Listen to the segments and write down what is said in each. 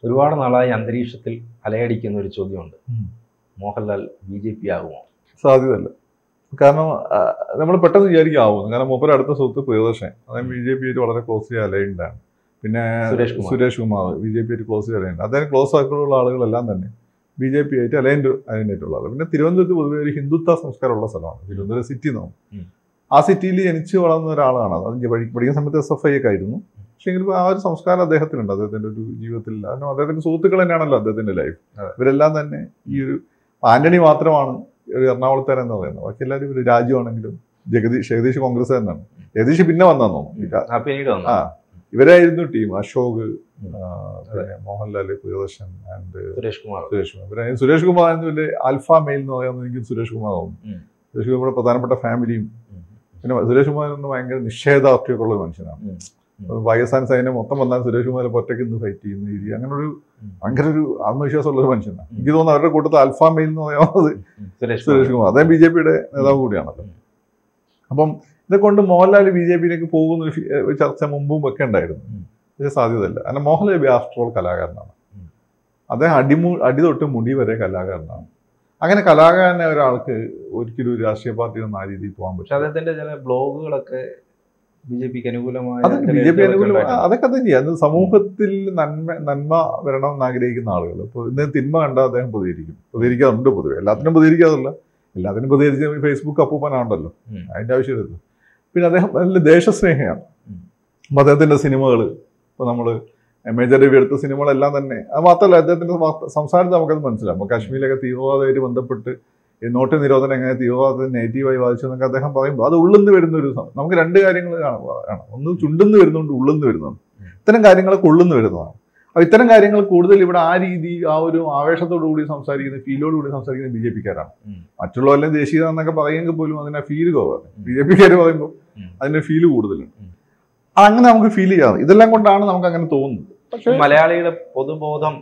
ഒരുപാട് നാളായി അന്തരീക്ഷത്തിൽ അലയടിക്കുന്ന ഒരു ചോദ്യമുണ്ട് ഉം. മോഹൻലാൽ ബി ജെ പി ആകുമോ സാധ്യതയല്ല കാരണം നമ്മൾ പെട്ടെന്ന് വിചാരിക്കാവുന്നു കാരണം മൂപ്പര അടുത്ത സുഹൃത്ത് പ്രിയദർശൻ അദ്ദേഹം ബി ജെ പി ആയിട്ട് വളരെ ക്ലോസ്ലി അലൈൻഡ് ആണ് പിന്നെ Suresh Kumar. Suresh Kumar B J P ആയിട്ട് ക്ലോസ്ലി അലൈൻഡ് അദ്ദേഹം ക്ലോസ് സർക്കിളുള്ള ആളുകളെല്ലാം തന്നെ ബി ജെ പി ആയിട്ട് അലൈൻഡ് അലൈൻഡായിട്ടുള്ള ആളുകൾ പിന്നെ തിരുവനന്തപുരത്ത് പൊതുവെ ഒരു ഹിന്ദുത്വ സംസ്കാരമുള്ള സ്ഥലമാണ് തിരുവനന്തപുരം സിറ്റി എന്ന് ഉം. പറയും. ആ സിറ്റിയിൽ ജനിച്ചു വളർന്ന ഒരാളാണ് അത് പഠി- പഠിക്കുന്ന സമയത്ത് എസ് എഫ് ഐ ഒക്കെ ആയിരുന്നു പക്ഷേ എങ്കിലും ആ ഒരു സംസ്കാരം അദ്ദേഹത്തിനുണ്ട് അദ്ദേഹത്തിന്റെ ഒരു ജീവിതത്തിൽ കാരണം അദ്ദേഹത്തിന്റെ സുഹൃത്തുക്കൾ തന്നെയാണല്ലോ അദ്ദേഹത്തിന്റെ ലൈഫ് അതെ. ഇവരെല്ലാം തന്നെ ഈ ഒരു ആന്റണി മാത്രമാണ് ഒരു എറണാകുളത്തുകാരൻ എന്ന് പറയുന്നത് ബാക്കി എല്ലാവരും ഒരു രാജുവാണെങ്കിലും ജഗദീഷ് ജഗദീഷ് കോൺഗ്രസ് തന്നെയാണ് ജഗദീഷ് പിന്നെ വന്നു ആ പിന്നീട് വന്നു ആ. ഇവരായിരുന്നു ടീം അശോക് ഉം. ആ, പിന്നെ മോഹൻലാൽ പ്രിയദർശൻ ആൻഡ് സുരേഷ് കുമാർ സുരേഷ് കുമാർ ഇവരായിരുന്നു സുരേഷ് കുമാർ ആയിരുന്നു വലിയ ആൽഫ മെയിൽ എന്ന് പറയുന്നത് എനിക്ക് സുരേഷ് കുമാർ തോന്നുന്നു ഉം. സുരേഷ് കുമാറുടെ പ്രധാനപ്പെട്ട ഫാമിലിയും ഉം. പിന്നെ സുരേഷ് കുമാർ എന്ന് ഭയങ്കര നിഷേധാർത്ഥ്യമൊക്കെ ഉള്ള ഒരു മനുഷ്യനാണ് ഉം. പാകിസ്ഥാൻ സൈന്യം മൊത്തം വന്നാൽ സുരേഷ് കുമാർ ഒറ്റയ്ക്ക് നിന്ന് ഫൈറ്റ് ചെയ്യുന്ന രീതി അങ്ങനെ ഒരു ഉം. ഭയങ്കര ഒരു ആത്മവിശ്വാസമുള്ള ഒരു മനുഷ്യനാണ് എനിക്ക് തോന്നുന്നു അവരുടെ കൂട്ടത്തിൽ അൽഫ മെയിൽ എന്ന് പറയുന്നത് ഉം. സുരേഷ് സുരേഷ് കുമാർ കുമാർ അദ്ദേഹം ബി ജെ പിയുടെ നേതാവ് കൂടിയാണല്ലോ ഉം. അപ്പം ഇതൊക്കെ മോഹൻലാൽ ബി ജെ പിയിലേക്ക് പോകുന്ന ഒരു ഫി- ഒരു ചർച്ച മുമ്പും ഒക്കെ ഉണ്ടായിരുന്നു ഉം. പക്ഷേ സാധ്യതയില്ല കാരണം മോഹൻലാൽ ആഫ്റ്റർ ഓൾ കലാകാരനാണ് ഉം. അദ്ദേഹം അടിമു അടി തൊട്ട് മുടി വരെ കലാകാരനാണ് അങ്ങനെ കലാകാരനെ ഒരാൾക്ക് ഒരിക്കലും ഒരു രാഷ്ട്രീയ പാർട്ടിയിൽ നിന്ന് ആ രീതിയിൽ പോകാൻ പക്ഷെ പറ്റില്ല അദ്ദേഹത്തിന്റെ ചില ബ്ലോഗുകളൊക്കെ ബി ജെ പിക്ക് അനുകൂലമായ അത് ചില ബി ജെ പി എഴുത്തുകളൊക്കെ അനുകൂലം ഉണ്ടായിട്ടുണ്ട്. അതൊക്കെ അത് ചെയ്യാം അത് സമൂഹത്തിൽ നന്മ നന്മ വരണം എന്ന് ആഗ്രഹിക്കുന്ന ആളുകൾ ഇപ്പോൾ ഇന്ന് തിന്മ കണ്ടാൽ അദ്ദേഹം പ്രതികരിക്കും പ്രതികരിക്കാറുണ്ട് പൊതുവെ എല്ലാത്തിനും പ്രതികരിക്കാറില്ല എല്ലാത്തിനും പ്രതികരിച്ച് ഫേസ്ബുക്ക് അപ്പൂപ്പനാണല്ലോ ഉം. അതിന്റെ ആവശ്യമില്ല പിന്നെ അദ്ദേഹം നല്ല ദേശസ്നേഹിയാണ് ഉം. അപ്പൊ അദ്ദേഹത്തിന്റെ സിനിമകൾ ഇപ്പൊ നമ്മള് മേജർ രവി എടുത്ത സിനിമകളെല്ലാം തന്നെ അത് മാത്രമല്ല അദ്ദേഹത്തിന്റെ വാർത്ത- സംസാരത്തിൽ നമുക്കത് മനസ്സിലാവും അപ്പൊ കാശ്മീരിലൊക്കെ തീവ്രവാദമായിട്ട് ബന്ധപ്പെട്ട് ഈ നോട്ട് നിരോധനം എങ്ങനെ തീവ്രവാദത്തെ നെഗറ്റീവായി ബാധിച്ചു എന്നൊക്കെ അദ്ദേഹം പറയുമ്പോൾ അത് ഉള്ളിന്ന് വരുന്ന ഒരു സം- നമുക്ക് രണ്ട് കാര്യങ്ങൾ കാണാം കാണാം ഒന്ന് ചുണ്ടുന്ന് വരുന്നുണ്ട് ഉള്ളിന്ന് വരുന്നുണ്ട് ഇത്തരം കാര്യങ്ങളൊക്കെ ഉള്ളിന്ന് വരുന്നതാണ് അപ്പൊ ഇത്തരം കാര്യങ്ങൾ കൂടുതൽ ഇവിടെ ആ രീതി ആ ഒരു ആവേശത്തോടു കൂടി സംസാരിക്കുന്ന ഫീലോട് കൂടി സംസാരിക്കുന്ന ബി ജെ പിക്കാരാണ് ഉം. മറ്റുള്ളവരെല്ലാം ദേശീയത എന്നൊക്കെ പറയുമെങ്കിൽ പോലും അതിന് ഫീല് കുറവാണ് ബി ജെ പിക്കാർ പറയുമ്പോൾ ഉം. അതിന്റെ ഫീല് കൂടുതലുണ്ട് ഉം. അങ്ങനെ നമുക്ക് ഫീൽ ചെയ്യാം ഇതെല്ലാം കൊണ്ടാണ് നമുക്ക് അങ്ങനെ തോന്നുന്നത് പക്ഷേ മലയാളിയുടെ പൊതുബോധം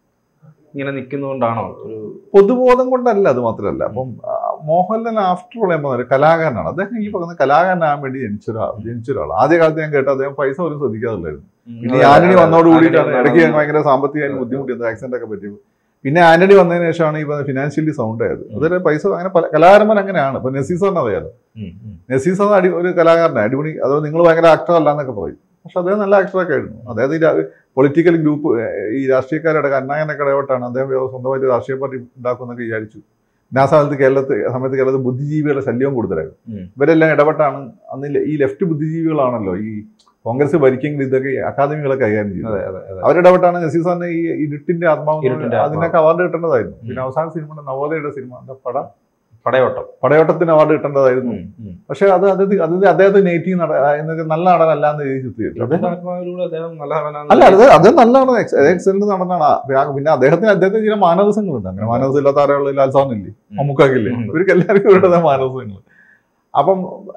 ഇങ്ങനെ നിൽക്കുന്നതുകൊണ്ടാണോ ഒരു പൊതുബോധം കൊണ്ടല്ല അത് മാത്രമല്ല അപ്പം ആ, മോഹൻലാൽ ആഫ്റ്റർ ഓൾ ഞാൻ പറഞ്ഞ കലാകാരനാണ് അദ്ദേഹം ഈ പറയുന്ന കലാകാരനാകാൻ വേണ്ടി ജനിച്ച ഒരാൾ ജനിച്ച ഒരാൾ ആദ്യ കാലത്ത് ഞാൻ കേട്ട അദ്ദേഹം പൈസ പോലും ശ്രദ്ധിക്കാറില്ലായിരുന്നു പിന്നെ ഈ ആന്റണി വന്നോട് കൂടിയിട്ടാണ് ഇടയ്ക്ക് ഞാൻ ഭയങ്കര സാമ്പത്തികമായി ബുദ്ധിമുട്ടിയത് ആക്സിഡന്റ് ഒക്കെ പറ്റി പിന്നെ ആന്റണി വന്നതിന് ശേഷമാണ് ഈ ഫിനാൻഷ്യലി സൗണ്ട് ആയത് അതൊരു പൈസ അങ്ങനെ പല കലാകാരന്മാർ അങ്ങനെയാണ് ഇപ്പൊ നസീസ് സാറിന് അറിയാലോ ഉം, ഉം. നസീസ് സാർ അടി ഒരു കലാകാരനാണ് അടിപൊളി അതോ നിങ്ങൾ ഭയങ്കര ആക്ടർ അല്ല എന്നൊക്കെ പറയും പക്ഷെ അദ്ദേഹം നല്ല ആക്ടറൊക്കെ ആയിരുന്നു അതായത് ഈ പൊളിറ്റിക്കൽ ഗ്രൂപ്പ് ഈ രാഷ്ട്രീയക്കാരുടെ കണ്ണായനൊക്കെ ഇടപെട്ടാണ് അദ്ദേഹം സ്വന്തമായിട്ട് രാഷ്ട്രീയ പാർട്ടി ഉണ്ടാക്കുമെന്നൊക്കെ വിചാരിച്ചു പിന്നെ ആ സമയത്ത് കേരളത്തിൽ സമയത്ത് കേരളത്തിൽ ബുദ്ധിജീവികളുടെ ശല്യവും കൂടുതലായിരുന്നു ഉം. ഇവരെല്ലാം ഇടപെട്ടാണ് അന്ന് ലെ- ഈ ലെഫ്റ്റ് ബുദ്ധിജീവികളാണല്ലോ ഈ കോൺഗ്രസ് ഭരിക്കെങ്കിൽ ഇതൊക്കെ അക്കാദമികളെ കൈകാര്യം ചെയ്യുന്നത് അതെ അതെ അതെ അവരിടപെട്ടാണ് നസീർ സാറിന് ഈ ഇരുട്ടിന്റെ ആത്മാവ് ഇരുട്ടിന്റെ ആത്മാവ്. അതിനൊക്കെ അവാർഡ് കിട്ടേണ്ടതായിരുന്നു ഉം. പിന്നെ അവസാന സിനിമ നവോദയയുടെ സിനിമ എന്താ പട പടയോട്ടം പടയോട്ടത്തിന് അവാർഡ് കിട്ടേണ്ടതായിരുന്നു ഉം, ഉം. പക്ഷെ അത് അത് അത് അദ്ദേഹത്തെ നെഗറ്റീവ് നട എന്ന് നല്ല നടനല്ല എന്ന് എഴുതി ചിത്രീകരിച്ചു അദ്ദേഹം ആത്മാവിലൂടെ അദ്ദേഹം നല്ല നടനാണെന്ന് അല്ല അത് അത് നല്ലതാണ് എക്സലന്റ് നടനാണ് ആ, പിന്നെ- പിന്നെ അദ്ദേഹത്തിന് അദ്ദേഹത്തിന് ചില മാനവസങ്ങളുണ്ട് അങ്ങനെ മാനവസം ഇല്ലാത്ത ആരാളുള്ള ലാൽ സാറിനില്ലേ ഉം. മമ്മൂക്കാക്കില്ലേ ഉം. ഇവർക്ക് എല്ലാവർക്കും ഇവരുടെ മാനവസങ്ങൾ അപ്പം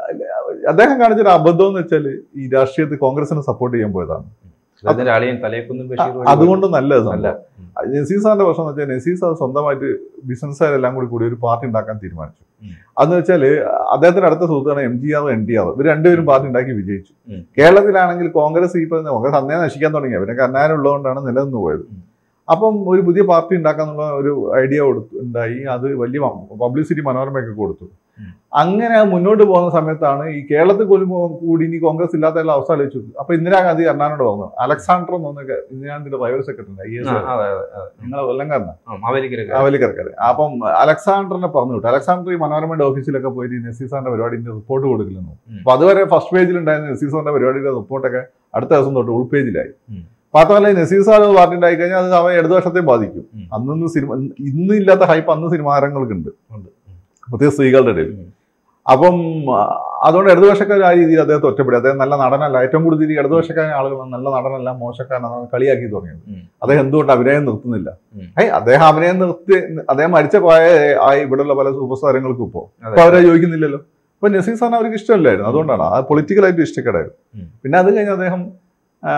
അദ്ദേഹം കാണിച്ചൊരു അബദ്ധം എന്ന് വെച്ചാൽ ഈ രാഷ്ട്രീയത്തിൽ കോൺഗ്രസിനെ സപ്പോർട്ട് ചെയ്യാൻ പോയതാണ് അദ്ദേഹത്തിന്റെ അളിയൻ തലേക്കുന്നും ബഷീർ വഴി അതുകൊണ്ട് നല്ലത് അല്ല നസീർ സാറിന്റെ പ്രശ്നം എന്ന് വെച്ചാൽ നസീർ സാർ സ്വന്തമായിട്ട് ബിസിനസ്സുകാരെല്ലാം കൂടി കൂടി ഒരു പാർട്ടി ഉണ്ടാക്കാൻ തീരുമാനിച്ചു ഉം. അതെന്ന് വെച്ചാൽ അദ്ദേഹത്തിന്റെ അടുത്ത സുഹൃത്താണ് M G R N T R ഇവർ രണ്ടുപേരും പാർട്ടി ഉണ്ടാക്കി വിജയിച്ചു ഉം. കേരളത്തിലാണെങ്കിൽ കോൺഗ്രസ് ഈ പറയുന്ന കോൺഗ്രസ് അന്നേ നശിക്കാൻ തുടങ്ങി അവരെ കർണാരം ഉള്ളതുകൊണ്ടാണ് നിലനിന്ന് പോയത് ഉം. അപ്പം ഒരു പുതിയ പാർട്ടി ഉണ്ടാക്കാന്നുള്ള ഒരു ഐഡിയ കൊടുത്തു ഉണ്ടായി അത് വലിയ പബ്ലിസിറ്റി മനോരമയൊക്കെ കൊടുത്തു ഉം. അങ്ങനെ അത് മുന്നോട്ട് പോകുന്ന സമയത്താണ് ഈ കേരളത്തിൽ പോലും കൂടി ഇനി കോൺഗ്രസ് ഇല്ലാത്ത അവസ്ഥ ആലോചിച്ചു അപ്പൊ ഇന്ദിരാഗാന്ധി കർണാനോട് പറഞ്ഞു അലക്സാണ്ടർ എന്ന് പറഞ്ഞ ഇന്ദിരാഗാന്ധിയുടെ പ്രൈവറ്റ് സെക്രട്ടറി ഐ എസ് ആ, അതെ അതെ അതെ നിങ്ങളെ കൊല്ലംകാരനാണ് ആ, മാവേലിക്കരൊക്കെ അവലിക്കരക്കാര് അപ്പം അലക്സാണ്ടറിനെ പറഞ്ഞു വിട്ടു അലക്സാണ്ടർ ഈ മനോരമയുടെ ഓഫീസിലൊക്കെ പോയിട്ട് ഈ നസീസാറിന്റെ പരിപാടിന്റെ റിപ്പോർട്ട് കൊടുക്കില്ലെന്നു ഉം. അപ്പൊ അതുവരെ ഫസ്റ്റ് പേജിൽ ഉണ്ടായിരുന്ന നസീസാറിന്റെ പരിപാടിയുടെ റിപ്പോർട്ടൊക്കെ അടുത്ത ദിവസം തൊട്ട് ഉൾപേജിലായി ഉം. മാത്രമല്ല ഈ നസീസാർ പാർട്ടി ഉണ്ടായി കഴിഞ്ഞാൽ അത് അവൻ ഇടതുപക്ഷത്തെ ബാധിക്കും ഉം. അന്നൊന്നും സിനിമ ഇന്ന് ഇല്ലാത്ത ഹൈപ്പ് അന്ന് സിനിമ താരങ്ങൾക്കുണ്ട് ഉണ്ട്. ഉം. പ്രത്യേകിച്ച് സ്ത്രീകളുടെ ഇടയിൽ ഉം. അപ്പം ആ, അതുകൊണ്ട് ഇടതുപക്ഷക്കാർ ആ രീതിയിൽ അദ്ദേഹത്തെ ഒറ്റപ്പെടുത്തി അദ്ദേഹം നല്ല നടനല്ല ഏറ്റവും കൂടുതൽ ഈ ഇടതുപക്ഷക്കാരൻ ആളുകൾ നല്ല നടനല്ല മോശക്കാരനാണ് കളിയാക്കി തുടങ്ങിയത് ഉം. അദ്ദേഹം എന്തുകൊണ്ട് അഭിനയം നിർത്തുന്നില്ല ഉം. ഏയ് അദ്ദേഹം അഭിനയം നിർത്തി അദ്ദേഹം മരിച്ച പ്രായ ആയി ഇവിടെയുള്ള പല സൂപ്പർ സ്റ്റാരങ്ങൾക്കും ഇപ്പോൾ അതെ. അപ്പൊ അവരെ ചോദിക്കുന്നില്ലല്ലോ അപ്പൊ നസീർ സാറിന് അവർക്ക് ഇഷ്ടമല്ലായിരുന്നു അതുകൊണ്ടാണ് ആ പൊളിറ്റിക്കലായിട്ട് ഇഷ്ടക്കേടായിരുന്നു ഉം. പിന്നെ അത് കഴിഞ്ഞ് അദ്ദേഹം ആ,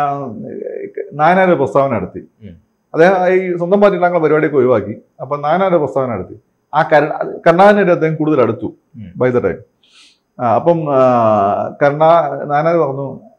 നായനാരുടെ പ്രസ്താവന നടത്തി ഉം. അദ്ദേഹം ഈ സ്വന്തം പാർട്ടിയിലുള്ള പരിപാടിയൊക്കെ ഒഴിവാക്കി അപ്പൊ നായനാരുടെ പ്രസ്താവന നടത്തി ആ കരുണ കരുണാകരനായിട്ട് അദ്ദേഹം കൂടുതൽ അടുത്തു ഉം. ബൈ ദ ടൈം അപ്പം ആ, കരുണാ നായനാർ പറഞ്ഞു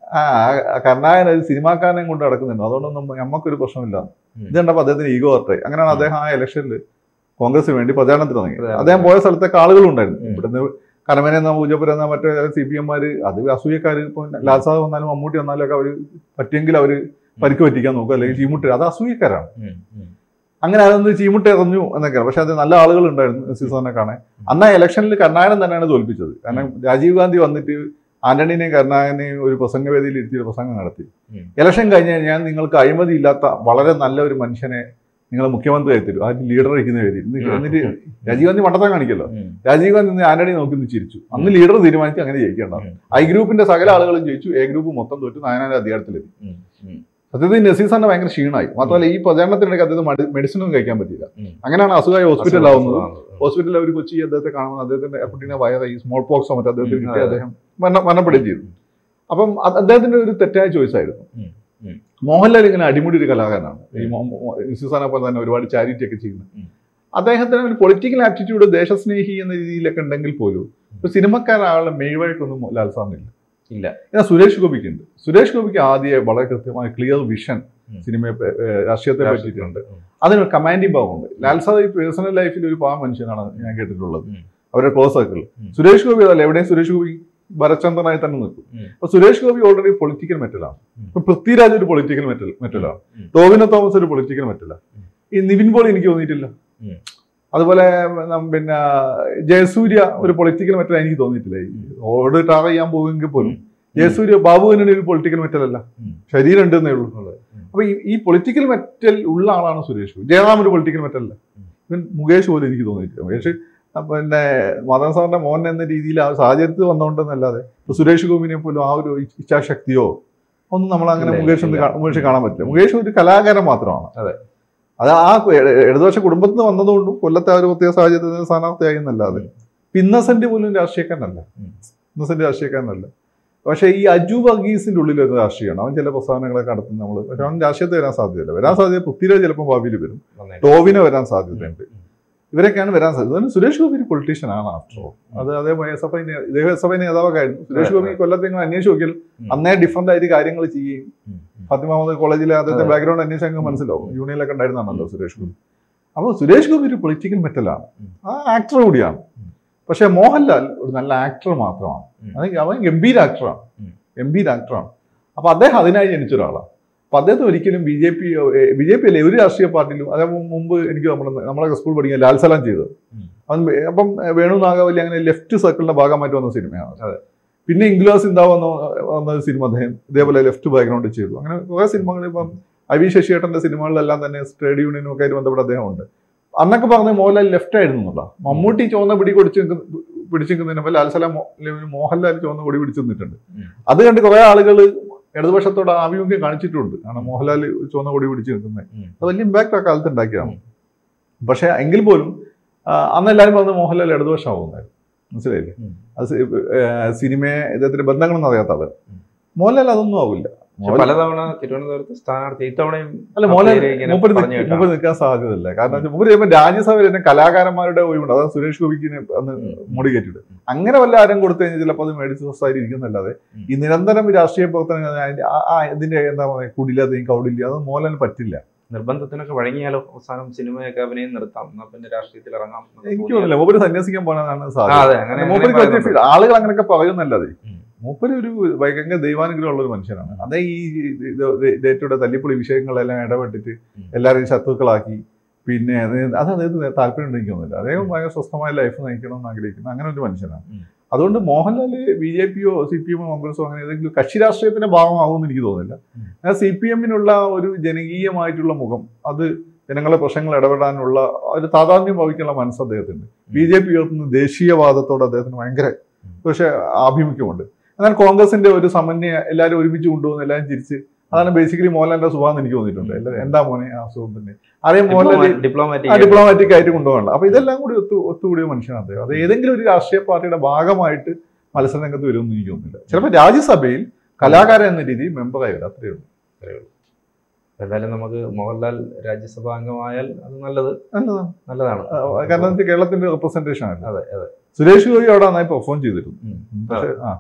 ആ ആ കരുണാകരൻ ഒരു സിനിമാക്കാരനെ കൊണ്ട് നടക്കുന്നുണ്ട് അതുകൊണ്ടൊന്നും നമുക്കൊരു പ്രശ്നമില്ല ഉം. ഇത് കണ്ടപ്പോൾ അദ്ദേഹത്തിന് ഈഗോ ഹർട്ടായി അങ്ങനെയാണ് അദ്ദേഹം ആ ഇലക്ഷനിൽ കോൺഗ്രസിന് വേണ്ടി പ്രചാരണത്തിന് തുടങ്ങി പ്രചാരണം. അദ്ദേഹം പോയ സ്ഥലത്തൊക്കെ ആളുകളുണ്ടായിരുന്നു ഉം. ഇവിടുന്ന് കരമന എന്ന പൂജപ്പുര എന്ന മറ്റേ സി പി എംമാര് അത് അസൂയക്കാർ ഇപ്പൊ ലാൽ സാദ് വന്നാലും മമ്മൂട്ടി വന്നാലും ഒക്കെ അവര് പറ്റിയെങ്കിൽ അവര് പരിക്ക് പറ്റിക്കാൻ നോക്കുക അല്ലെങ്കിൽ ചീമുട്ട് അത് അസൂയക്കാരാണ് ഉം, ഉം. അങ്ങനെ അതൊന്ന് ചീമുട്ട് എറിഞ്ഞു എന്നൊക്കെയാണ് പക്ഷെ അത് നല്ല ആളുകൾ ഉണ്ടായിരുന്നു സീസണിനെ കാണാൻ അന്ന് ആ ഇലക്ഷനിൽ കരുണാകരൻ തന്നെയാണ് തോൽപ്പിച്ചത് കാരണം രാജീവ് ഗാന്ധി വന്നിട്ട് ആന്റണിനെയും കരുണാകരനെയും ഒരു പ്രസംഗവേദിയിൽ ഇരുത്തി ഒരു പ്രസംഗം നടത്തി ഉം. ഇലക്ഷൻ കഴിഞ്ഞ് കഴിഞ്ഞാൽ നിങ്ങൾക്ക് അഴിമതി ഇല്ലാത്ത വളരെ നല്ല ഒരു മനുഷ്യനെ നിങ്ങൾ മുഖ്യമന്ത്രിയായി തരും ആ ലീഡർ ഇരിക്കുന്ന വേദി എന്നിട്ട് എന്നിട്ട് രാജീവ് ഗാന്ധി മണ്ടത്തം കാണിക്കല്ലോ ഉം. രാജീവ് ഗാന്ധി ഇന്ന് ആന്റണി നോക്കി നിന്ന് ചിരിച്ചു അന്ന് ലീഡർ തീരുമാനിച്ച് അങ്ങനെ ജയിക്കേണ്ടത് ഉം. ഐ ഗ്രൂപ്പിന്റെ സകല ആളുകളും ജയിച്ചു എ ഗ്രൂപ്പ് മൊത്തം തോറ്റു നായനാന്റെ അധികാരത്തിലെത്തി ഉം. ഉം. സത്യത്തിൽ നസീർ സാറിന് ഭയങ്കര ക്ഷീണമായി മാത്രമല്ല ഈ പ്രചാരണത്തിനിടയ്ക്ക് അദ്ദേഹത്തിന് മെഡിസിൻ ഒന്നും കഴിക്കാൻ പറ്റില്ല ഉം. അങ്ങനെയാണ് അസുഖമായി ഹോസ്പിറ്റലിലാവുന്നത് അസുഖം. ഹോസ്പിറ്റലിൽ അവർ കൊച്ചി അദ്ദേഹത്തെ കാണുന്നത് അദ്ദേഹത്തിന്റെ കുട്ടീനെ വയറ് ഈ സ്മോൾ പോക്സോ മറ്റോ അദ്ദേഹത്തിന് ഉം, കിട്ടി അതെ. അദ്ദേഹം മരണ മരണപ്പെടുകയും ചെയ്തു അപ്പം അത് അദ്ദേഹത്തിന്റെ ഒരു തെറ്റായ ചോയ്സ് ആയിരുന്നു ഉം, ഉം. മോഹൻലാൽ ഇങ്ങനെ അടിമുടി ഒരു കലാകാരനാണ് ഈ നിസുസാനെ പോലെ തന്നെ ഒരുപാട് ചാരിറ്റി ഒക്കെ ചെയ്യുന്നത് ഉം. അദ്ദേഹത്തിന് ഒരു പൊളിറ്റിക്കൽ ആപ്റ്റിറ്റ്യൂഡ് ദേശസ്നേഹി എന്ന രീതിയിലൊക്കെ ഉണ്ടെങ്കിൽ പോലും ഇപ്പൊ സിനിമക്കാരാളുടെ മെയ്വഴക്കൊന്നും ലാൽ സാറിനില്ല ഇല്ല എന്നാൽ സുരേഷ് ഗോപിക്ക് ഉണ്ട് സുരേഷ് ഗോപിക്ക് ആദ്യം വളരെ കൃത്യമായ ക്ലിയർ വിഷൻ ഉം. സിനിമയെ പ- ഏഹ് രാഷ്ട്രീയത്തെ പറ്റിയിട്ടുണ്ട് ഉം. അതിനൊരു കമാൻഡിംഗ് ഭാവമുണ്ട് ലാൽ സാദ് ഈ പേഴ്സണൽ ലൈഫിൽ ഒരു പാവ മനുഷ്യനാണ് ഞാൻ കേട്ടിട്ടുള്ളത് ഉം. അവരുടെ ക്ലോസ് സർക്കിൾ ഉം. സുരേഷ് ഗോപി അതല്ല എവിടെയും സുരേഷ് ഗോപി ഭരചന്ദ്രനായി തന്നെ നിൽക്കും ഉം. അപ്പൊ സുരേഷ് ഗോപി ഓൾറെഡി പൊളിറ്റിക്കൽ മെറ്റലാണ് ഉം. ഇപ്പൊ പൃഥ്വിരാജ് ഒരു പൊളിറ്റിക്കൽ മെറ്റൽ മെറ്റലാണ് ഉം. ടോവിനോ തോമസ് ഒരു പൊളിറ്റിക്കൽ മെറ്റലാണ് ഉം. ഈ നിവിൻ പോളി എനിക്ക് തോന്നിയിട്ടില്ല ഉം. അതുപോലെ നം- പിന്നെ ജയസൂര്യ ഒരു പൊളിറ്റിക്കൽ മെറ്റൽ എനിക്ക് തോന്നിയിട്ടില്ല ഈ ഓട് ടാർ ചെയ്യാൻ പോകുമെങ്കിൽ പോലും ജയസൂര്യ ബാബു തന്നെ ഒരു പൊളിറ്റിക്കൽ മെറ്റൽ അല്ല ഉം. ശരീരം ഉണ്ടെന്നേ ഉള്ളൂ ഉള്ളത്. ഉം. അപ്പൊ ഈ ഈ പൊളിറ്റിക്കൽ മെറ്റൽ ഉള്ള ആളാണ് സുരേഷ് ഗോപി ജയറാം ഒരു പൊളിറ്റിക്കൽ മെറ്റൽ അല്ല ഉം. ഇവൻ മുകേഷ് പോലും എനിക്ക് തോന്നിയിട്ടില്ല മുകേഷ് ആ പിന്നെ മദൻ സാറിന്റെ മോൻ എന്ന രീതിയിൽ ആ സാഹചര്യത്തിൽ വന്നുകൊണ്ടെന്നല്ലാതെ ഇപ്പൊ സുരേഷ് ഗോപിനെ പോലും ആ ഒരു ഇച്ഛാശക്തിയോ ഒന്നും നമ്മൾ അങ്ങനെ ഇല്ല, മുകേഷ് ഒന്ന് ഇല്ല. കാ- മുകേഷ് കാണാൻ പറ്റില്ല മുകേഷ് ഒരു കലാകാരൻ മാത്രമാണ് അതെ. അത് ആ ഇടതുപക്ഷ കുടുംബത്തിൽ നിന്ന് വന്നതുകൊണ്ടും കൊല്ലത്തെ ആ ഒരു പ്രത്യേക സാഹചര്യത്തിൽ സ്ഥാനാർത്ഥിയായി എന്നല്ലാതെ ഇന്നസെന്റ് പോലും രാഷ്ട്രീയക്കാരനല്ല ഉം. ഇന്നസെന്റ് രാഷ്ട്രീയക്കാരനല്ല പക്ഷേ ഈ അജു വർഗീസിന്റെ ഉള്ളിൽ ഒരു രാഷ്ട്രീയമാണ് അവൻ ചില പ്രസ്താവനകളൊക്കെ നടത്തുന്ന നമ്മൾ പക്ഷെ അവൻ രാഷ്ട്രീയത്തിൽ വരാൻ സാധ്യതയില്ല വരാൻ സാധ്യത പൃഥ്വിരാജ് ചിലപ്പോൾ ഭാവിയിൽ വരും നന്നായിട്ട്. ടോവിന് വരാൻ സാധ്യതയുണ്ട് ഉം. ഇവരൊക്കെയാണ് വരാൻ സാധ്യത അതുകൊണ്ട് സുരേഷ് ഗോപി ഒരു പൊളിറ്റീഷ്യൻ ആണ് ആഫ്റ്റർ ഓൾ അത് അതേ എസ് എഫ് ഐ ഇദ്ദേഹം എസ് എഫ് ഐ നേതാവൊക്കെ ആയിരുന്നു സുരേഷ് ഗോപി കൊല്ലത്തെങ്കിലും അന്വേഷിച്ച് നോക്കിയാൽ ഉം. അന്നേ ഡിഫറന്റ് ആയിട്ട് കാര്യങ്ങൾ ചെയ്യുകയും ഉം. ഉം. ഫാത്തിമ മുഹമ്മദ് കോളേജിലെ അദ്ദേഹത്തെ അതെ. ബാക്ക്ഗ്രൗണ്ട് അന്വേഷിച്ചാൽ മനസ്സിലാവും യൂണിയനിലൊക്കെ ഉണ്ടായിരുന്നാണല്ലോ സുരേഷ് ഗോപി അപ്പോൾ സുരേഷ് ഗോപി ഒരു പൊളിറ്റിക്കൽ മെറ്റലാണ് ഉം. ആ ആക്ടർ കൂടിയാണ് ഉം. പക്ഷേ മോഹൻലാൽ ഒരു നല്ല ആക്ടർ മാത്രമാണ് ഉം. അത് അവൻ ഗംഭീര ആക്ടറാണ് ഉം. ഗംഭീര ആക്ടറാണ് അപ്പോൾ അദ്ദേഹം അതിനായി ജനിച്ച ഒരാളാണ് അപ്പോൾ അദ്ദേഹത്തിന് ഒരിക്കലും B J P B J P അല്ലേ ഒരു രാഷ്ട്രീയ പാർട്ടിയിലും അതേ മുമ്പ് എനിക്ക് നമ്മുടെ നമ്മളൊക്കെ സ്കൂൾ പഠിക്കാൻ ലാൽ സലാം ചെയ്തത് ഉം. അവൻ വേ- അപ്പം വേണു നാഗവല്ലി അങ്ങനെ ലെഫ്റ്റ് സർക്കിളിന്റെ ഭാഗമായിട്ട് വന്ന സിനിമയാണ് അതെ. പിന്നെ ഇംഗ്ലാസ് സിന്താവ് വന്ന വന്ന സിനിമ അദ്ദേഹം ഇതേപോലെ ലെഫ്റ്റ് ബാക്ക്ഗ്രൗണ്ട് ചെയ്തു അങ്ങനെ കുറെ സിനിമകൾ ഇപ്പം ഐ വി ശശിയേട്ടന്റെ സിനിമകളിലെല്ലാം തന്നെ ട്രേഡ് യൂണിയനും ഒക്കെ ആയിട്ട് ബന്ധപ്പെട്ട അദ്ദേഹം ഉണ്ട് അന്നൊക്കെ പറഞ്ഞ മോഹൻലാൽ ലെഫ്റ്റ് ആയിരുന്നു എന്നുള്ള മമ്മൂട്ടി ചുവന്ന പിടി കൊടിച്ച് നിൽക്കുന്ന പിടിച്ചു നിൽക്കുന്നതിന് ലാൽ സലാം മോ- മോഹൻലാൽ ചുവന്ന കൊടി പിടിച്ചു നിന്നിട്ടുണ്ട് ഉം. അത് കണ്ട് കുറെ ആളുകൾ ഇടതുപക്ഷത്തോട് ആഭിമുഖ്യം കാണിച്ചിട്ടുണ്ട് കാരണം മോഹൻലാൽ ചുവന്ന കൊടി പിടിച്ചു നിൽക്കുന്നത് ഉം. അത് വലിയ ഇമ്പാക്ട് ആ കാലത്ത് ഉണ്ടാക്കിയതാണ് ഉം. പക്ഷെ എങ്കിൽ പോലും ആ, അന്ന് എല്ലാവരും പറഞ്ഞത് മോഹൻലാൽ ഇടതുപക്ഷമാവുന്നായിരുന്നു മനസ്സിലായില്ലേ ഉം. അത് സി- ഏ, സിനിമയെ ഇദ്ദേഹത്തിന്റെ ബന്ധങ്ങളൊന്നും അറിയാത്ത ആള് ഉം. മോഹൻലാൽ അതൊന്നും ആവില്ല പക്ഷെ പലതവണ തിരുവനന്തപുരത്ത് സ്ഥാനാർത്ഥി ഇത്തവണയും അല്ല ആ മോഹൻലാൽ പേര് ഇങ്ങനെ മൂപ്പര് പറഞ്ഞു നിൽക്ക- കേട്ടാ. മൂപ്പര് നിൽക്കാൻ സാധ്യതയില്ല കാരണം വെച്ചാൽ മൂപ്പര് ചിലപ്പോൾ രാജ്യസഭയിൽ തന്നെ കലാകാരന്മാരുടെ ഒഴിവുണ്ട് അതാണ് സുരേഷ് ഗോപിക്ക് അന്ന് മുടി കയറ്റിട്ട് അങ്ങനെ വല്ല ആരും കൊടുത്തു കഴിഞ്ഞാൽ ചിലപ്പോൾ അത് മേടിച്ച് സ്വസ്ഥമായിട്ട് ഇരിക്കുന്നല്ലാതെ ഉം. ഈ നിരന്തരം ഈ രാഷ്ട്രീയ പ്രവർത്തനങ്ങൾ അതിന്റെ ആ- ആ ഇതിന്റെ എന്താ പറയുക കുടില്ലാതെയും കൗടില്ല അത് മോഹൻലാലിന് പറ്റില്ല നിർബന്ധത്തിനൊക്കെ വഴങ്ങിയാലോ അവസാനം സിനിമയൊക്കെ അഭിനയം നിർത്താം എന്നാ പിന്നെ രാഷ്ട്രീയത്തിൽ ഇറങ്ങാം എന്നൊക്കെ എനിക്ക് തോന്നിയാലോ? തോന്നുന്നില്ല മൂപ്പര് സന്യസിക്കാൻ പോകാനാണ് ആ, സാധ്യത അതെ അങ്ങനെ മൂപ്പർക്ക് അങ്ങനെ പറ്റിയ ഫീൽ ആളുകൾ അങ്ങനെയൊക്കെ പറയുന്നല്ലാതെ ഉം. മൂപ്പര് ഒരു ഭയങ്കര ദൈവാനുഗ്രഹം ഉള്ള ഒരു മനുഷ്യനാണ് അതേ ഈ ഡേറ്റയുടെ തല്ലിപ്പൊളി വിഷയങ്ങളെല്ലാം ഇടപെട്ടിട്ട് ഉം. എല്ലാവരെയും ശത്രുക്കളാക്കി പിന്നെ അത് അത് അദ്ദേഹത്തിന് താല്പര്യം ഉണ്ടെങ്കിൽ തോന്നുന്നില്ല അദ്ദേഹം ഭയങ്കര സ്വസ്ഥമായ ലൈഫ് നയിക്കണം എന്ന് ആഗ്രഹിക്കുന്നു അങ്ങനെ ഒരു മനുഷ്യനാണ് ഉം. അതുകൊണ്ട് മോഹൻലാൽ ബി ജെ പിയോ സി പി എമ്മോ കോൺഗ്രസോ അങ്ങനെ ഏതെങ്കിലും കക്ഷി രാഷ്ട്രീയത്തിന്റെ ഭാഗമാകുമെന്ന് എനിക്ക് തോന്നുന്നില്ല ഉം. എന്നാൽ സി പി എമ്മിനുള്ള ഒരു ജനകീയമായിട്ടുള്ള മുഖം അത് ജനങ്ങളെ പ്രശ്നങ്ങൾ ഇടപെടാനുള്ള ഒരു താതാത്മ്യം ഭവിക്കാനുള്ള മനസ്സ് അദ്ദേഹത്തിന് ബി ജെ പി ഉയർത്തുന്ന ദേശീയവാദത്തോട് അദ്ദേഹത്തിന് ഭയങ്കര പക്ഷേ ആഭിമുഖ്യമുണ്ട് എന്നാൽ കോൺഗ്രസിന്റെ ഒരു സമന്വയ എല്ലാവരും ഒരുമിച്ച് കൊണ്ടുപോകുന്ന എല്ലാവരും ചിരിച്ച് അതാണ് ബേസിക്കലി മോഹൻലാലിന്റെ സ്വഭാവം എനിക്ക് തോന്നിയിട്ടുണ്ട് എല്ലാവരും എന്താ മോനെ ആ സുഖം തന്നെ അതേ മോഹൻലാൽ ഡിപ്ലോമാ- ഡിപ്ലോമാറ്റിക് ആ ഡിപ്ലോമാറ്റിക് ആയിട്ട് കൊണ്ടുപോകണം അപ്പൊ ഇതെല്ലാം കൂടി ഒത്തു ഒത്തുകൂടിയ മനുഷ്യനാണ് അദ്ദേഹം അത് ഏതെങ്കിലും ഒരു രാഷ്ട്രീയ പാർട്ടിയുടെ ഭാഗമായിട്ട് മത്സര രംഗത്ത് വരുമെന്ന് എനിക്ക് തോന്നുന്നില്ല ചിലപ്പോൾ രാജ്യസഭയിൽ കലാകാരൻ എന്ന രീതിയിൽ മെമ്പറായി വരും അത്രയേ ഉള്ളൂ എന്തായാലും നമുക്ക് മോഹൻലാൽ രാജ്യസഭാ അംഗമായാൽ അത് നല്ലത് നല്ലതാണ് നല്ലതാണ് ആ, കാരണം എന്താ വെച്ചാൽ കേരളത്തിന്റെ റെപ്രസെന്റേഷൻ ആണ് അതെ അതെ സുരേഷ് ഗോപി അവിടെ നന്നായി പെർഫോം ചെയ്തിരുന്നു ഉം. പക്ഷേ ആ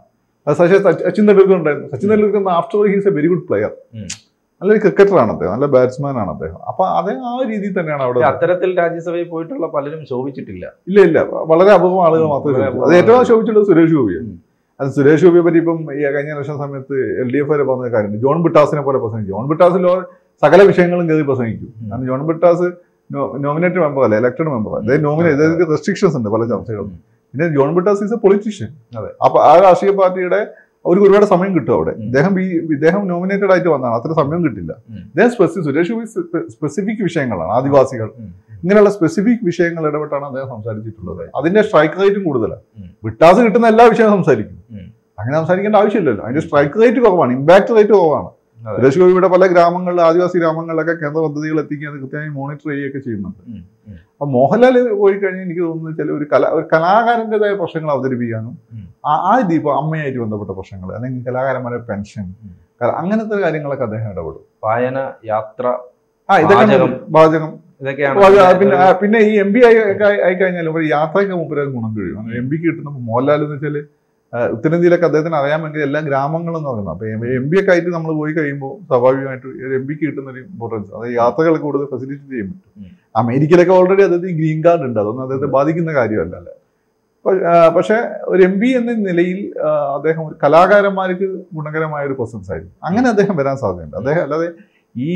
അത് പക്ഷേ സച്ചിൻ തെണ്ടുൽക്കർ ഉണ്ടായിരുന്നു Sachin Tendulkar after he's a very good player ഉം. നല്ലൊരു ക്രിക്കറ്ററാണ് അദ്ദേഹം നല്ല ബാറ്റ്സ്മാൻ ആണ് അദ്ദേഹം അപ്പൊ അതേ ആ രീതിയിൽ തന്നെയാണ് അവിടെ അത്തരത്തിൽ രാജ്യസഭയിൽ പോയിട്ടുള്ള പലരും ശോഭിച്ചിട്ടില്ല ഇല്ല ഇല്ല വളരെ അപൂർവം ആളുകൾ മാത്രമേ വളരെ ശോഭിച്ചു. അത് ഏറ്റവും ശോഭിച്ചുള്ളത് സുരേഷ് ഗോപിയാണ് ഉം. അത് സുരേഷ് ഗോപിയെ പറ്റി ഇപ്പം ഈ കഴിഞ്ഞ ഇലക്ഷൻ സമയത്ത് എൽ ഡി എഫ് വരെ പറഞ്ഞ കാര്യമുണ്ട് ജോൺ ബിട്ടാസിനെ പോലെ പ്രസംഗിച്ചു ജോൺ ബിട്ടാസ് ലോ സകല വിഷയങ്ങളും കയറി പ്രസംഗിക്കും ഉം. കാരണം ജോൺ ബിട്ടാസ് നോമിനേറ്റഡ് മെമ്പർ അല്ല ഇലക്ടഡ് മെമ്പർ അദ്ദേഹം നോമിനേറ്റ് അതായത് റെസ്ട്രിക്ഷൻസ് ഉണ്ട് പല ചർച്ചകളും ഉം. പിന്നെ John Brittas is a politician അതെ. അപ്പൊ ആ രാഷ്ട്രീയ പാർട്ടിയുടെ അവർക്ക് ഒരുപാട് സമയം കിട്ടും അവിടെ ഉം. ഇദ്ദേഹം ഈ- ഇദ്ദേഹം നോമിനേറ്റഡ് ആയിട്ട് വന്നതാണ് അത്ര സമയം കിട്ടില്ല ഉം. ഇദ്ദേഹം സ്പെസിഫിക് സുരേഷ് ഗോപി സ്പെസിഫിക് വിഷയങ്ങളാണ് ആദിവാസികൾ ഉം. ഇങ്ങനെയുള്ള സ്പെസിഫിക് വിഷയങ്ങൾ ഇടപെട്ടാണ് അദ്ദേഹം സംസാരിച്ചിട്ടുള്ളത് അതിന്റെ സ്ട്രൈക്ക് റേറ്റും കൂടുതലാണ് ഉം. വിട്ടാസ് കിട്ടുന്ന എല്ലാ വിഷയവും സംസാരിക്കും ഉം. അങ്ങനെ സംസാരിക്കേണ്ട ആവശ്യമില്ലല്ലോ അതിന്റെ സ്ട്രൈക്ക് റേറ്റ് കുറവാണ് ഇമ്പാക്ട് റേറ്റ് കുറവാണ് അതെ. സുരേഷ് ഗോപിയുടെ പല ഗ്രാമങ്ങളിൽ ആദിവാസി ഗ്രാമങ്ങളിലൊക്കെ കേന്ദ്ര പദ്ധതികൾ എത്തിക്കാൻ അത് കൃത്യമായി മോണിറ്റർ ചെയ്യുകയൊക്കെ ചെയ്യുന്നുണ്ട് ഉം. ഉം. അപ്പൊ മോഹൻലാൽ പോയി കഴിഞ്ഞാൽ എനിക്ക് തോന്നുന്നത് ചില ഒരു കല ഒരു കലാകാരൻ്റെതായ പ്രശ്നങ്ങൾ അവതരിപ്പിക്കാനും ഉം. ആ- ആ ദീപ അമ്മയായിട്ട് ബന്ധപ്പെട്ട പ്രശ്നങ്ങൾ അല്ലെങ്കിൽ കലാകാരന്മാരുടെ പെൻഷൻ ഉം. അങ്ങനത്തെ കാര്യങ്ങളൊക്കെ അദ്ദേഹം ഇടപെടും വായന യാത്ര ആ ഇതൊക്കെ പാചകം. പാചകം ഇതൊക്കെയാണ് അപ്പൊ അത് പിന്നെ ആ, പിന്നെ ഈ എം പി ആയി ആയി- ആയി കഴിഞ്ഞാൽ ഒരു യാത്രയൊക്കെ മുപ്പത് ഗുണം കഴിയും എം പിക്ക് കിട്ടുന്ന മോഹൻലാൽ എന്ന് വെച്ചാൽ ഉത്തരേന്ത്യയിലൊക്കെ അദ്ദേഹത്തിന് അറിയാമെങ്കിൽ എല്ലാ ഗ്രാമങ്ങളും എന്ന് പറയുന്നത് അപ്പൊ എം പി ഒക്കെ ആയിട്ട് നമ്മൾ പോയി കഴിയുമ്പോൾ സ്വാഭാവികമായിട്ട് ഒരു എം പിക്ക് കിട്ടുന്ന ഒരു ഇമ്പോർട്ടൻസ് അത് യാത്രകൾ കൂടുതൽ ഫെസിലിറ്റി ചെയ്യാൻ പറ്റും ഉം. അമേരിക്കയിലൊക്കെ ഓൾറെഡി അദ്ദേഹത്തിന് ഗ്രീൻ കാർഡ് ഉണ്ട് അതൊന്നും അദ്ദേഹത്തെ ബാധിക്കുന്ന കാര്യമല്ല പ- ആ, പക്ഷേ ഒരു എം പി എന്ന നിലയിൽ ആ, അദ്ദേഹം ഒരു കലാകാരന്മാർക്ക് ഗുണകരമായ ഒരു പ്രസൻസ് ആയിരുന്നു അങ്ങനെ അദ്ദേഹം വരാൻ സാധ്യതയുണ്ട് അദ്ദേഹം അല്ലാതെ ഈ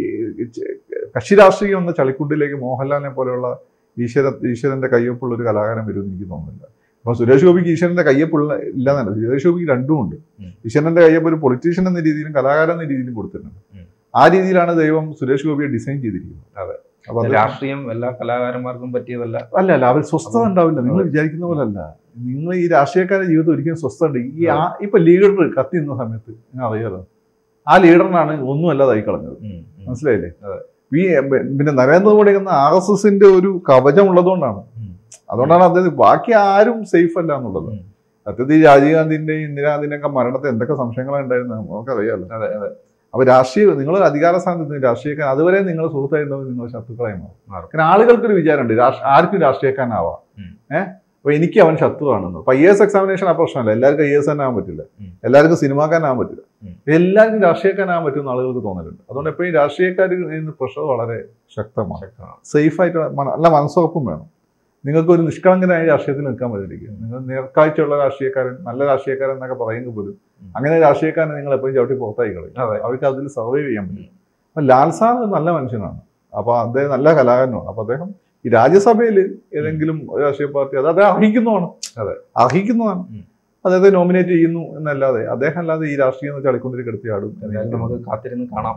ചെ- കക്ഷി രാഷ്ട്രീയം എന്ന ചളിക്കുണ്ടിലേക്ക് മോഹൻലാലിനെ പോലെയുള്ള ഈശ്വര ഈശ്വരന്റെ കയ്യൊപ്പുള്ള ഒരു കലാകാരൻ വരുമെന്ന് എനിക്ക് തോന്നുന്നില്ല അപ്പൊ സുരേഷ് ഗോപിക്ക് ഈശ്വരന്റെ കയ്യൊപ്പുള്ള ഇല്ലെന്നല്ല സുരേഷ് ഗോപിക്ക് രണ്ടും ഉണ്ട് ഉം. ഈശ്വരന്റെ കയ്യൊപ്പ് ഒരു പൊളിറ്റീഷ്യൻ എന്ന രീതിയിലും കലാകാരൻ എന്ന രീതിയിലും കൊടുത്തിട്ടുണ്ട് ഉം. ആ രീതിയിലാണ് ദൈവം സുരേഷ് ഗോപിയെ ഡിസൈൻ ചെയ്തിരിക്കുന്നത് അതെ. അപ്പൊ അത് രാഷ്ട്രീയം എല്ലാ കലാകാരന്മാർക്കും പറ്റിയതല്ല അല്ല അല്ല അവർ സ്വസ്ഥത ഉണ്ടാവില്ല നിങ്ങൾ വിചാരിക്കുന്ന പോലെ അല്ല നിങ്ങൾ ഈ രാഷ്ട്രീയക്കാരുടെ ജീവിതം ഒരിക്കലും സ്വസ്ഥത ഉണ്ട് ഈ ആ ഇപ്പൊ ലീഡർ കത്തി നിന്ന സമയത്ത് നിങ്ങൾ അറിയാലോ ആ ലീഡറിനാണ് ഒന്നും അല്ലാതായി കളഞ്ഞത് ഉം. ഉം. മനസ്സിലായില്ലേ അതെ. ഈ എം- പിന്നെ നരേന്ദ്രമോദി എന്ന ആർ എസ് എസിന്റെ ഒരു കവചം ഉള്ളതുകൊണ്ടാണ് ഉം. അതുകൊണ്ടാണ് അദ്ദേഹം ബാക്കി ആരും സേഫ് അല്ല എന്നുള്ളത് ഉം. സത്യത്തിൽ രാജീവ് ഗാന്ധിന്റെയും ഇന്ദിരാഗാന്ധിന്റെ ഒക്കെ മരണത്തെ എന്തൊക്കെ സംശയങ്ങളാണ് ഉണ്ടായിരുന്നത് നമുക്കറിയാലോ അതെ അതെ അപ്പൊ രാഷ്ട്രീയ നിങ്ങൾ അധികാര സ്ഥാനത്ത് രാഷ്ട്രീയക്കാർ അതുവരെ നിങ്ങൾ സുഹൃത്തായിരുന്നവർ നിങ്ങൾ ശത്രുക്കളായി മാറും മാറും. കാരണം ആളുകൾക്കൊരു വിചാരമുണ്ട് രാഷ്- ആർക്കും രാഷ്ട്രീയക്കാരനാവാം ഉം. ഏഹ് അപ്പൊ എനിക്ക് അവൻ ശത്രുവാണെന്ന് അപ്പൊ ഐ എസ് എക്സാമിനേഷൻ ആ പ്രശ്നമല്ല എല്ലാവർക്കും ഐ എസ് തന്നെ ആവാൻ പറ്റില്ല ഉം. എല്ലാവർക്കും സിനിമാക്കാരനാവാൻ പറ്റില്ല ഉം. എല്ലാവർക്കും രാഷ്ട്രീയക്കാരനാവാൻ പറ്റുന്ന ആളുകൾക്ക് തോന്നലുണ്ട് അതുകൊണ്ട് എപ്പോഴും രാഷ്ട്രീയക്കാരിൽ നിന്ന് പ്രഷർ വളരെ ശക്തമാണ് ശക്തമാണ്. സേഫ് ആയിട്ട് മന- നല്ല മനസ്സുറപ്പും വേണം നിങ്ങൾക്ക് ഒരു നിഷ്കളങ്കനായ രാഷ്ട്രീയത്തിൽ നിൽക്കാൻ പറ്റില്ല നിങ്ങൾ നേർക്കാഴ്ചയുള്ള രാഷ്ട്രീയക്കാരൻ നല്ല രാഷ്ട്രീയക്കാരൻ എന്നൊക്കെ പറയുമെങ്കിൽ പോലും ഉം. അങ്ങനെ രാഷ്ട്രീയക്കാരനെ നിങ്ങൾ എപ്പോഴും ചവിട്ടി പുറത്തായി കളയും അതെ അവർക്ക് അതിൽ സർവൈവ് ചെയ്യാൻ പറ്റും അപ്പൊ ലാൽ സാർ ഒരു നല്ല മനുഷ്യനാണ് അപ്പൊ അദ്ദേഹം നല്ല കലാകാരനാണ് അപ്പൊ അദ്ദേഹം ഈ രാജ്യസഭയിൽ ഏതെങ്കിലും ഒരു രാഷ്ട്രീയ പാർട്ടി അത് അദ്ദേഹം അർഹിക്കുന്നതാണ് അതെ. അർഹിക്കുന്നതാണ് ഉം. അദ്ദേഹത്തെ നോമിനേറ്റ് ചെയ്യുന്നു എന്നല്ലാതെ അദ്ദേഹം അല്ലാതെ ഈ രാഷ്ട്രീയം എന്ന് ചളിക്കൊണ്ടിരി കിടത്തിയാടും എന്തായാലും നമുക്ക് കാത്തിരുന്ന് കാണാം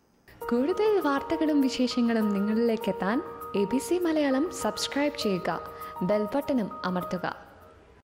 കൂടുതൽ വാർത്തകളും വിശേഷങ്ങളും നിങ്ങളിലേക്ക് എത്താൻ A B C Malayalam subscribe ചെയ്യുക ബെൽബട്ടനും അമർത്തുക